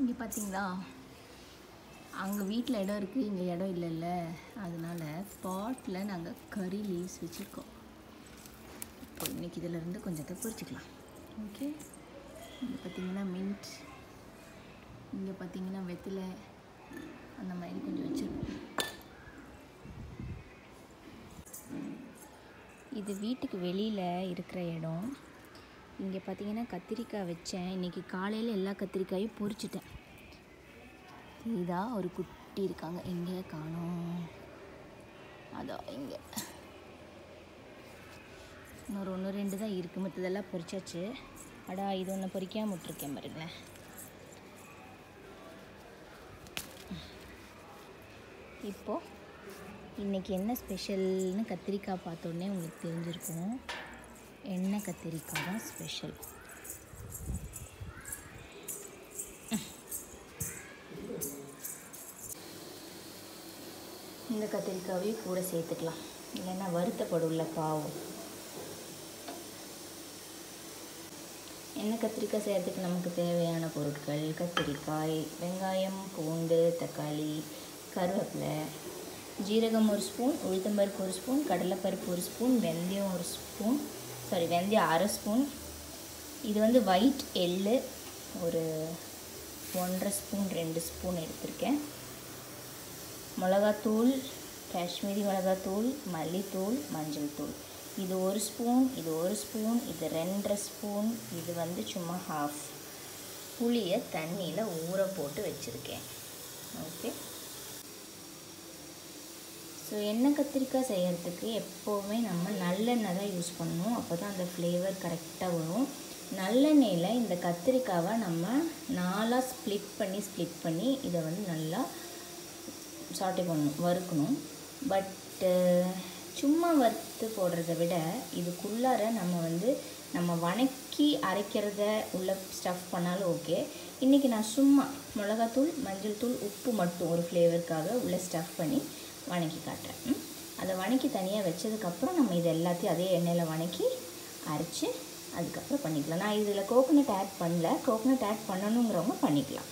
இங்கே பார்த்தீங்களா அங்கே வீட்டில் இடம் இருக்குது இங்கே இடம் இல்லைல்ல அதனால பாட்டில் நாங்கள் கறி லீவ்ஸ் வச்சுருக்கோம் இப்போ இன்றைக்கி இதிலேருந்து கொஞ்சத்தை பொரிச்சுக்கலாம் ஓகே இங்கே பார்த்தீங்கன்னா மின்ட் இங்கே பார்த்தீங்கன்னா வெத்திலை அந்த மாதிரி கொஞ்சம் வச்சுருக்கோம் இது வீட்டுக்கு வெளியில் இருக்கிற இடம் இங்கே பார்த்தீங்கன்னா கத்திரிக்காய் வச்சேன் இன்றைக்கி காலையில் எல்லா கத்திரிக்காயும் பொரிச்சிட்டேன் இதா ஒரு குட்டி இருக்காங்க எங்கே காணோம் அதோ இங்கே இன்னொரு ஒன்று ரெண்டு தான் இருக்குது மற்றதெல்லாம் பொரிச்சாச்சு அடா இது ஒன்று பொரிக்காம விட்ருக்கேன் பாருங்களேன் இப்போது இன்றைக்கி என்ன ஸ்பெஷல்னு கத்திரிக்காய் பார்த்தோன்னே உங்களுக்கு தெரிஞ்சிருக்கும் எண்ணெய் கத்திரிக்காய் தான் ஸ்பெஷல் இந்த கத்திரிக்காவையும் கூட சேர்த்துக்கலாம் இல்லைன்னா வருத்தப்படும்ல பாவம் எண்ணெய் கத்திரிக்காய் செய்கிறதுக்கு நமக்கு தேவையான பொருட்கள் கத்திரிக்காய் வெங்காயம் பூண்டு தக்காளி கருவேப்பிலை ஜீரகம் ஒரு ஸ்பூன் உளுத்தம்பருப்பு ஒரு ஸ்பூன் கடலைப்பருப்பு ஒரு ஸ்பூன் வெந்தயம் ஒரு ஸ்பூன் சாரி வெந்தயம் அரை ஸ்பூன் இது வந்து ஒயிட் எள்ளு ஒரு ஒன்றரை ஸ்பூன் ரெண்டு ஸ்பூன் எடுத்திருக்கேன் மிளகாத்தூள் காஷ்மீரி மிளகாத்தூள் மல்லித்தூள் மஞ்சள் தூள் இது ஒரு ஸ்பூன் இது ஒரு ஸ்பூன் இது ரெண்டரை ஸ்பூன் இது வந்து சும்மா ஹாஃப் புளியை தண்ணியில் ஊற போட்டு வச்சுருக்கேன் ஓகே ஸோ எண்ணெய் கத்திரிக்காய் செய்கிறதுக்கு எப்போவுமே நம்ம நல்லெண்ணெய் தான் யூஸ் பண்ணணும் அப்போ தான் அந்த ஃப்ளேவர் கரெக்டாக வரும் நல்லெண்ணெயில் இந்த கத்திரிக்காவை நம்ம நாலாக ஸ்ப்ளிட் பண்ணி ஸ்ப்ளிட் பண்ணி இதை வந்து நல்லா சாட்டை பண்ணணும் வறுக்கணும் பட்டு சும்மா வறுத்து போடுறத விட இதுக்குள்ளார நம்ம வந்து நம்ம வணக்கி அரைக்கிறத உள்ள ஸ்டஃப் பண்ணாலும் ஓகே இன்றைக்கி நான் சும்மா மிளகாத்தூள் மஞ்சள் தூள் உப்பு மட்டும் ஒரு ஃப்ளேவருக்காக உள்ள ஸ்டஃப் பண்ணி வணக்கி காட்டுறேன் ம்? அதை வணக்கி தனியாக வச்சதுக்கப்புறம் நம்ம இது எல்லாத்தையும் அதே எண்ணெயில் வணக்கி அரைச்சி அதுக்கப்புறம் பண்ணிக்கலாம் நான் இதில் கோகோனட் ஆட் பண்ணல கோகோனட் ஆட் பண்ணணுங்கிறவங்க பண்ணிக்கலாம்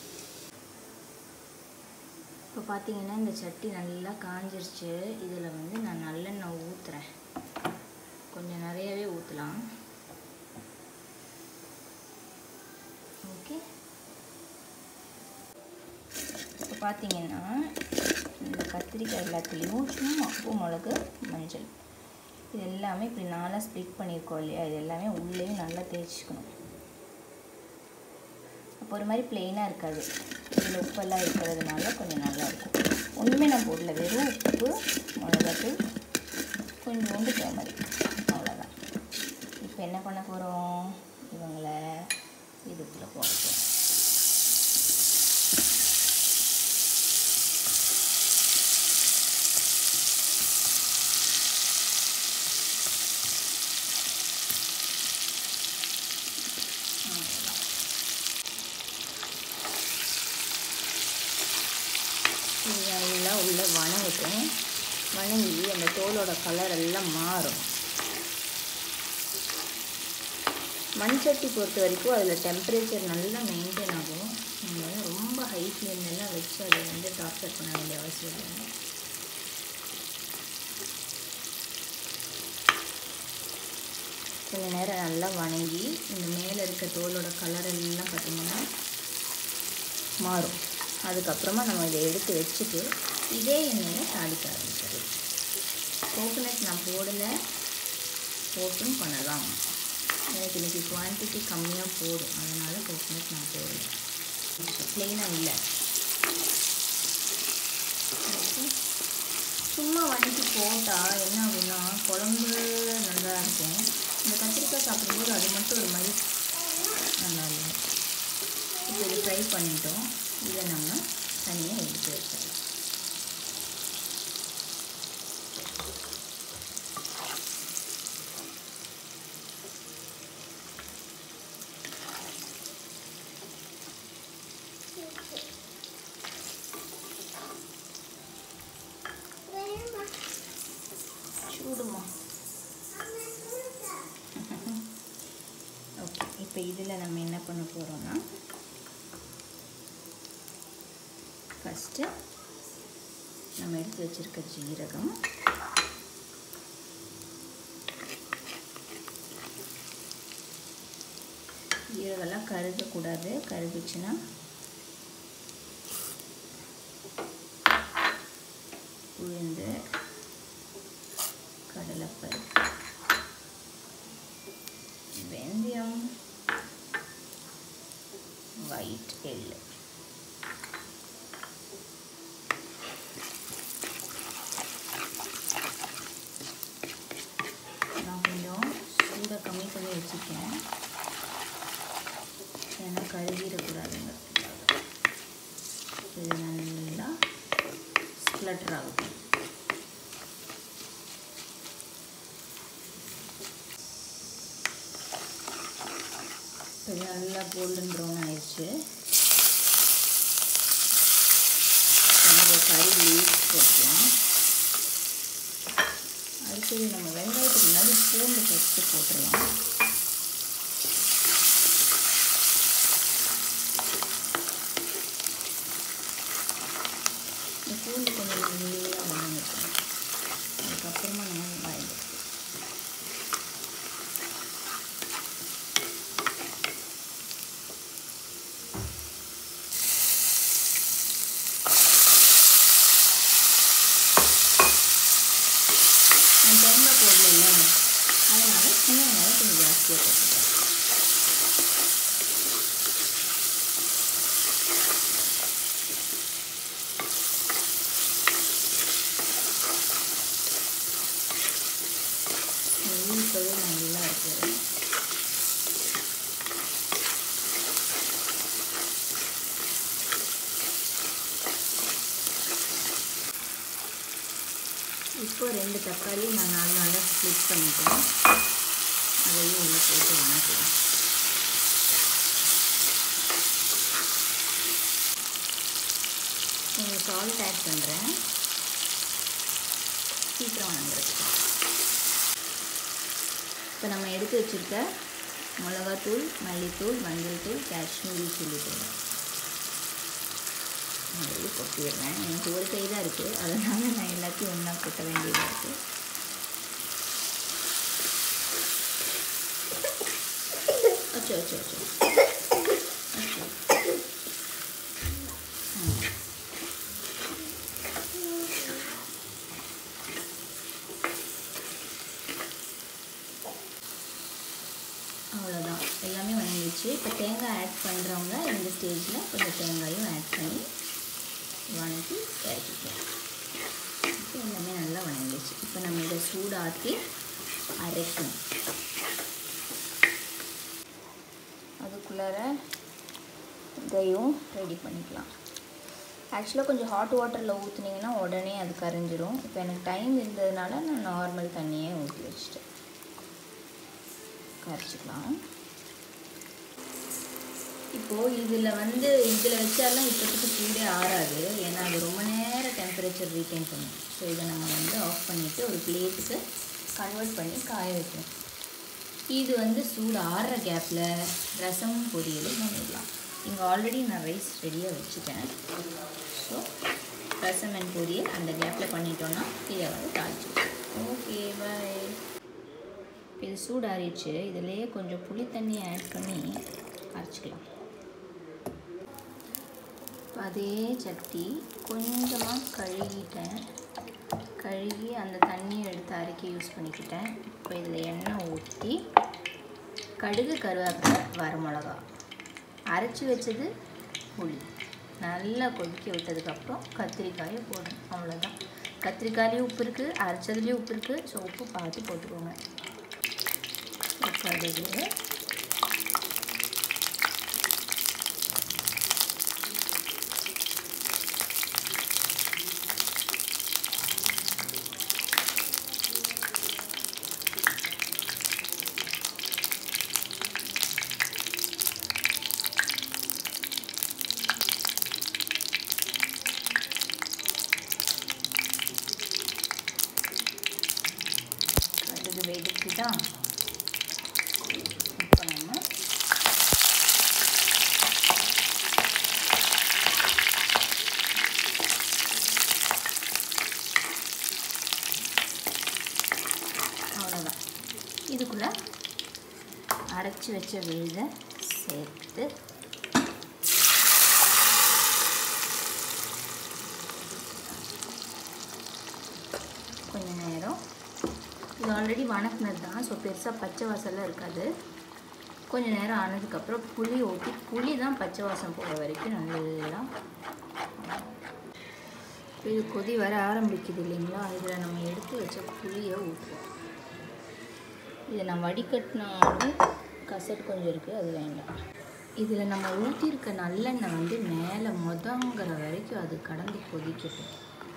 இப்போ பார்த்தீங்கன்னா இந்த சட்டி நல்லா காஞ்சிருச்சு இதில் வந்து நான் நல்லெண்ணெய் ஊற்றுறேன் கொஞ்சம் நிறையவே ஊற்றலாம் ஓகே இப்போ பார்த்தீங்கன்னா இந்த கத்திரிக்காய் எல்லாத்துலேயும் சும்மா உப்பு மிளகு மஞ்சள் இது எல்லாமே இப்படி நாளாக ஸ்ப்ளிட் பண்ணியிருக்கோம் இல்லையா இது எல்லாமே உள்ளேயும் நல்லா தேய்ச்சிக்கணும் அப்போ ஒரு மாதிரி பிளெயினாக இருக்காது இதில் உப்பெல்லாம் இருக்கிறதுனால கொஞ்சம் நல்லாயிருக்கும் ஒன்றுமே நான் போடல வெறும் உப்பு மிளகாத்தூள் கொஞ்சோண்டு தேமரி அவ்வளோதான் இப்போ என்ன பண்ண போகிறோம் இவங்கள இதுக்குள்ளே போட போகிறோம் இதெல்லாம் உள்ள வணங்கட்டும் வணங்கி அந்த தோலோட கலர் எல்லாம் மாறும் மண் சட்டி பொறுத்த வரைக்கும் அதில் டெம்பரேச்சர் நல்லா மெயின்டைன் ஆகும் நம்ம வந்து ரொம்ப ஹை ஃப்ளேம்லாம் வச்சு அதை வந்து டார்ச்சர் பண்ண வேண்டிய அவசியம் இல்லை கொஞ்ச நேரம் நல்லா வணங்கி இந்த மேலே இருக்க தோலோட கலர் எல்லாம் பார்த்திங்கன்னா மாறும் அதுக்கப்புறமா நம்ம இதை எடுத்து வச்சுட்டு இதே எண்ணெயில் தாளிக்க ஆரம்பிச்சிடலாம் கோகோனட் நான் போடல போட்டும் பண்ணலாம் எனக்கு இன்றைக்கி குவான்டிட்டி கம்மியாக போடும் அதனால் கோகோனட் நான் போடல ப்ளெயினாக இல்லை சும்மா வதக்கி போட்டால் என்ன ஆகும்னா குழம்பு நல்லா இருக்கும் இந்த கத்திரிக்காய் சாப்பிடும்போது அது மட்டும் ஒரு மாதிரி நல்லா இருக்கும் இப்போ இது ட்ரை பண்ணிட்டோம் இதை நம்ம தனியாக எடுத்து வச்சிடலாம் சூடுமா ஓகே இப்போ இதில் நம்ம என்ன பண்ண போகிறோம்னா ஃபஸ்ட்டு நம்ம எடுத்து வச்சுருக்க ஜீரகம் ஜீரகெல்லாம் கருகக்கூடாது கருகுச்சுன்னா உளுந்து கடலைப்பருப்பு வெந்தயம் ஒயிட் எள்ளு நான் கொஞ்சம் சூடை கம்மி பண்ணி வச்சுருக்கேன் ஏன்னா கருகிடக்கூடாதுங்கிறதுக்காக இது நல்லா ஸ்ப்ளட்டர் ஆகும் இது நல்லா கோல்டன் ப்ரௌன் ஆயிடுச்சு கொஞ்சம் கறி லீவ்ஸ் போட்டுக்கலாம் அடுத்தது நம்ம வெங்காயத்துக்கு முன்னாடி பூண்டு ஃபஸ்ட்டு போட்டுடலாம் இந்த பூண்டு கொஞ்சம் நல்லா வணங்கிட்டோம் அதுக்கப்புறமா நம்ம வெங்காயம் நான் தேங்காய் போடல அதனால் சின்ன வெங்காயம் கொஞ்சம் ஜாஸ்தியாக போட்டுக்கிறேன் நெய் இப்போவே நல்லா இருக்குது இப்போ ரெண்டு தக்காளி நான் நாலு நாளாக ஸ்ப்ளிட் பண்ணிட்டேன் அதையும் ஒன்று போட்டு வணக்கலாம் கொஞ்சம் சால்ட் ஆட் பண்ணுறேன் சீக்கிரம் வணங்குறதுக்கு இப்போ நம்ம எடுத்து வச்சுருக்க மிளகாத்தூள் மல்லித்தூள் மஞ்சள் தூள் காஷ்மீரி சில்லி தூள் அதையும் கொட்டிடுறேன் எனக்கு ஒரு கை தான் இருக்குது அதனால் நான் எல்லாத்தையும் ஒன்றா கொட்ட வேண்டியதாக இருக்குது அச்சோ அச்சோ அச்சோ அச்சோ ம். அவ்வளோதான் எல்லாமே வணங்கிடுச்சு இப்போ தேங்காய் ஆட் பண்ணுறவங்க இந்த ஸ்டேஜில் கொஞ்சம் தேங்காயும் ஆட் பண்ணி வணக்கி இறக்கிக்கலாம் இப்போ எல்லாமே நல்லா வணங்கிடுச்சு இப்போ நம்ம இதை சூடாக்கி அரைக்கணும் அதுக்குள்ளார இதையும் ரெடி பண்ணிக்கலாம் ஆக்சுவலாக கொஞ்சம் ஹாட் வாட்டரில் ஊற்றுனீங்கன்னா உடனே அது கரைஞ்சிரும் இப்போ எனக்கு டைம் இருந்ததுனால நான் நார்மல் தண்ணியே ஊற்றி வச்சுட்டேன் கரைச்சிக்கலாம் இப்போது இதில் வந்து இதில் வச்சாலும் இப்போதைக்கு சூடே ஆறாது ஏன்னா அது ரொம்ப நேரம் டெம்பரேச்சர் ரீட்டைன் பண்ணும் ஸோ இதை நம்ம வந்து ஆஃப் பண்ணிவிட்டு ஒரு பிளேட்டுக்கு கன்வெர்ட் பண்ணி காய வைக்கணும் இது வந்து சூடு ஆறுற கேப்பில் ரசம் பொரியலும் பண்ணிடலாம் இங்கே ஆல்ரெடி நான் ரைஸ் ரெடியாக வச்சுட்டேன் ஸோ ரசம் அண்ட் பொரியல் அந்த கேப்பில் பண்ணிட்டோன்னா இதை வந்து தாளிச்சு ஓகே பாய் இது சூடாறிச்சு இதிலேயே கொஞ்சம் புளி தண்ணி ஆட் பண்ணி அரைச்சிக்கலாம் அதே சட்டி கொஞ்சமாக கழுகிட்டேன் கழுகி அந்த தண்ணியை எடுத்து அரைக்க யூஸ் பண்ணிக்கிட்டேன் இப்போ இதில் எண்ணெய் ஊற்றி கடுகு கருவேப்பிலை வரமிளகா அரைச்சி வச்சது புளி நல்லா கொதிக்க விட்டதுக்கப்புறம் கத்திரிக்காயை போடணும் அவ்வளோதான் கத்திரிக்காயிலையும் உப்பு இருக்குது அரைச்சதுலேயும் உப்பு இருக்குது ஸோ உப்பு பார்த்து போட்டுக்கோங்க கடுகு கடுகு வெடிச்சுட்டா இப்போ நம்ம அரைச்சி வச்ச விழுதை சேர்த்து கொஞ்ச நேரம் இது ஆல்ரெடி வணக்கினது தான் ஸோ பெருசாக பச்சை வாசம்லாம் இருக்காது கொஞ்ச நேரம் ஆனதுக்கப்புறம் புளி ஊற்றி புளி தான் பச்சை வாசம் போகிற வரைக்கும் நல்லா இது கொதி வர ஆரம்பிக்குது இல்லைங்களா இதில் நம்ம எடுத்து வச்ச புளியை ஊற்றுவோம் இதை நான் வடிகட்டினாலும் கசட் கொஞ்சம் இருக்குது அது வேண்டாம் இதில் நம்ம ஊற்றிருக்க நல்லெண்ணெய் வந்து மேலே முதங்கிற வரைக்கும் அது கடந்து கொதிக்கட்டும்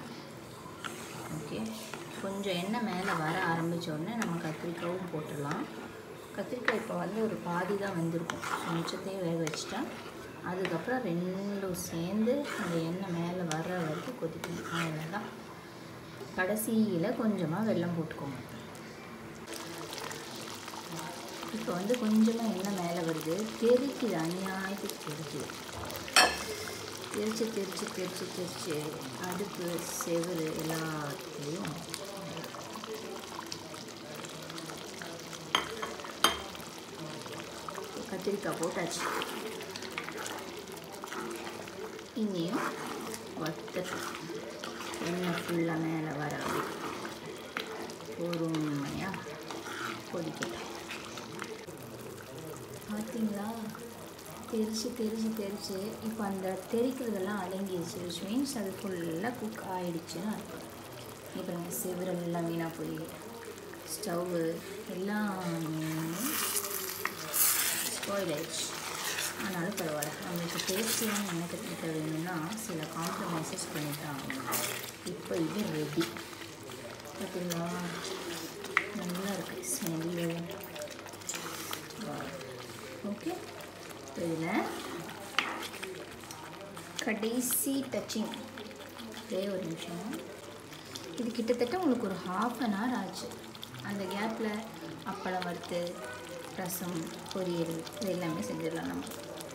ஓகே கொஞ்சம் எண்ணெய் மேலே வர ஆரம்பித்த உடனே நம்ம கத்திரிக்காயும் போட்டுடலாம் கத்திரிக்காய் இப்போ வந்து ஒரு பாதி தான் வெந்திருக்கும் ஸோ மிச்சத்தையும் வேக வச்சுட்டா அதுக்கப்புறம் ரெண்டும் சேர்ந்து அந்த எண்ணெய் மேலே வர்ற வரைக்கும் கொதிக்கணும் அவ்வளோதான் கடைசியில் கொஞ்சமாக வெல்லம் போட்டுக்கோங்க இப்போ வந்து கொஞ்சமாக எண்ணெய் மேலே வருது தெரிக்குது அநியாயத்துக்கு தெரிக்குது தெரிச்சு தெரிச்சு தெரிச்சு தெரிச்சு அடுப்பு செவுரு எல்லாத்தையும் கத்திரிக்காய் போட்டாச்சு இனியும் வத்தட்டும் எண்ணெய் ஃபுல்லாக மேலே வர பொறுமையாக கொதிக்கட்டும் பார்த்தீங்களா தெரிச்சு தெரிச்சு தெரிச்சு இப்போ அந்த தெரிக்கிறதெல்லாம் அடங்கிடுச்சு விச் மீன்ஸ் அது ஃபுல்லாக குக் ஆகிடுச்சுன்னு அர்த்தம் இப்போ நம்ம செவரெல்லாம் வீணாக போய் ஸ்டவ்வு எல்லாமே ஸ்பாயில் ஆயிடுச்சு ஆனாலும் பரவாயில்ல நம்மளுக்கு டேஸ்டியான எண்ணெய் கத்திரிக்காய் வேணும்னா சில காம்ப்ரமைசஸ் பண்ணிட்டாங்க இப்போ இது ரெடி பார்த்தீங்களா நல்லா இருக்குது ஸ்மெல்லு ஓகே இதில் கடைசி டச்சிங் ஒரே ஒரு நிமிஷம் இது கிட்டத்தட்ட உங்களுக்கு ஒரு ஹாஃப் அன் ஹவர் ஆச்சு அந்த கேப்பில் அப்பளம் வறுத்து ரசம் பொரியல் இது எல்லாமே செஞ்சிடலாம் நம்ம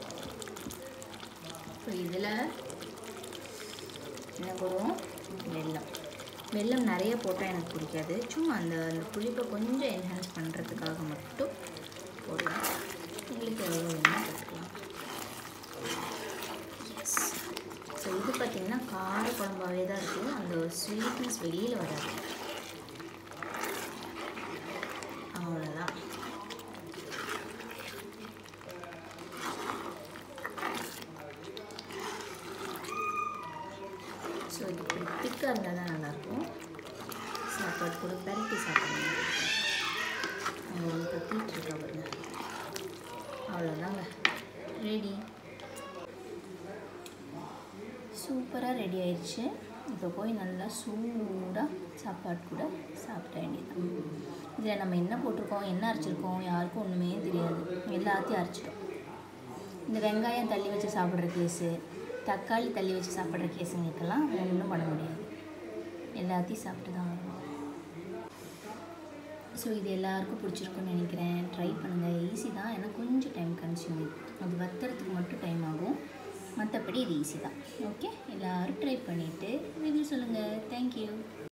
இப்போ இதில் என்ன போடுவோம் வெல்லம் வெல்லம் நிறைய போட்டால் எனக்கு பிடிக்காது சும்மா அந்த அந்த புளிப்பை கொஞ்சம் என்ஹான்ஸ் பண்ணுறதுக்காக மட்டும் போடலாம் உங்களுக்கு எவ்வளோ வேணுமோ போட்டுக்கலாம் ஸோ இது பார்த்திங்கன்னா கார குழம்பாவே தான் இருக்குது அந்த ஸ்வீட்னஸ் வெளியில் வராது அவ்வளோதான் ஸோ இது இப்படி திக்காக இருந்தால் தான் நல்லாயிருக்கும் சாப்பாடு கூட பரட்டி சாப்பிடணும் அவங்க வந்து கத்திட்டு இருக்கா பாருங்க அவ்வளோதாங்க ரெடி சூப்பராக ரெடி ஆயிடுச்சு இப்போ போய் நல்லா சூடாக சாப்பாடு கூட சாப்பிட வேண்டியது இதில் நம்ம என்ன போட்டிருக்கோம் என்ன அரைச்சிருக்கோம் யாருக்கும் ஒன்றுமே தெரியாது எல்லாத்தையும் அரைச்சிட்டோம் இந்த வெங்காயம் தள்ளி வச்சு சாப்பிட்ற கேஸு தக்காளி தள்ளி வச்சு சாப்பிட்ற கேஸுங்களுக்கெல்லாம் ஒன்றும் பண்ண முடியாது எல்லாத்தையும் சாப்பிட்டு தான் வரணும் ஸோ இது எல்லாருக்கும் பிடிச்சிருக்குன்னு நினைக்கிறேன் ட்ரை பண்ணுங்கள் ஈஸி தான் ஏன்னா கொஞ்சம் டைம் கன்சியூமிங் அது வத்துறதுக்கு மட்டும் டைம் ஆகும் மற்றபடி இது ஈஸி தான் ஓகே எல்லோரும் ட்ரை பண்ணிவிட்டு ரிவ்யூ சொல்லுங்கள் தேங்க்யூ